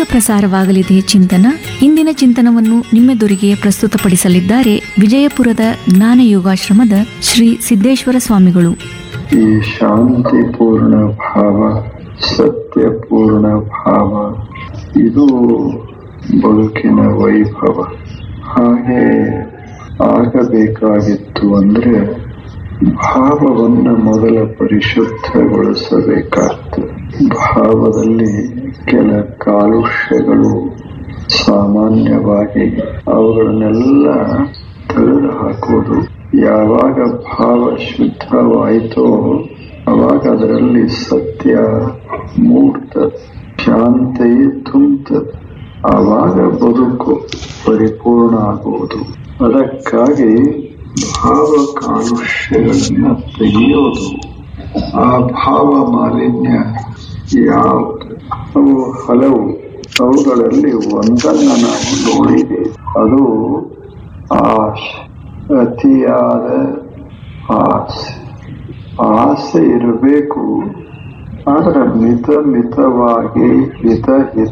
ಪ್ರಸಾರವಾಗಲಿದೆ ಚಿಂತನ ಇಂದಿನ ಚಿಂತನವನ್ನು ನಿಮ್ಮೆದುರಿಗೆ ಪ್ರಸ್ತುತಪಡಿಸಲಿದ್ದಾರೆ ವಿಜಯಪುರದ ಜ್ಞಾನ ಯೋಗಾಶ್ರಮದ ಶ್ರೀ ಸಿದ್ದೇಶ್ವರ ಸ್ವಾಮಿಗಳು ಈ ಶಾಂತಿಪೂರ್ಣ ಭಾವ ಸತ್ಯಪೂರ್ಣ ಭಾವ ಇದು ಬದುಕಿನ ವೈಭವ ಹಾಗೆ ಆಗಬೇಕಾಗಿತ್ತು ಅಂದ್ರೆ ಭಾವವನ್ನ ಮೊದಲ ಪರಿಶುದ್ಧಗೊಳಿಸಬೇಕಾಗ್ತದೆ ಭಾವದಲ್ಲಿ ಕೆಲ ಕಾಲುಷ್ಯಗಳು ಸಾಮಾನ್ಯವಾಗಿ ಅವುಗಳನ್ನೆಲ್ಲ ತೆಗೆದು ಹಾಕುವುದು ಯಾವಾಗ ಭಾವ ಶುದ್ಧವಾಯಿತೋ ಅವಾಗ ಅದರಲ್ಲಿ ಸತ್ಯ ಮೂಡ್ತದೆ ಶಾಂತಿ ತುಂಬುತ್ತದೆ ಆವಾಗ ಬದುಕು ಪರಿಪೂರ್ಣ ಆಗುವುದು ಅದಕ್ಕಾಗಿ ಭಾವ ಕಾಲುಷ್ಯಗಳನ್ನ ತೆಗೆಯೋದು ಆ ಭಾವ ಮಾಲಿನ್ಯ ಯಾವುದು ಅವು ಹಲವು ಅವುಗಳಲ್ಲಿ ಒಂದನ್ನ ನಾವು ನೋಡಿದೆ ಅದು ಆಶೆ ಅತಿಯಾದ ಆಸೆ ಆಸೆ ಇರಬೇಕು ಆದ್ರೆ ಮಿತ ಮಿತವಾಗಿ ಹಿತ ಹಿತ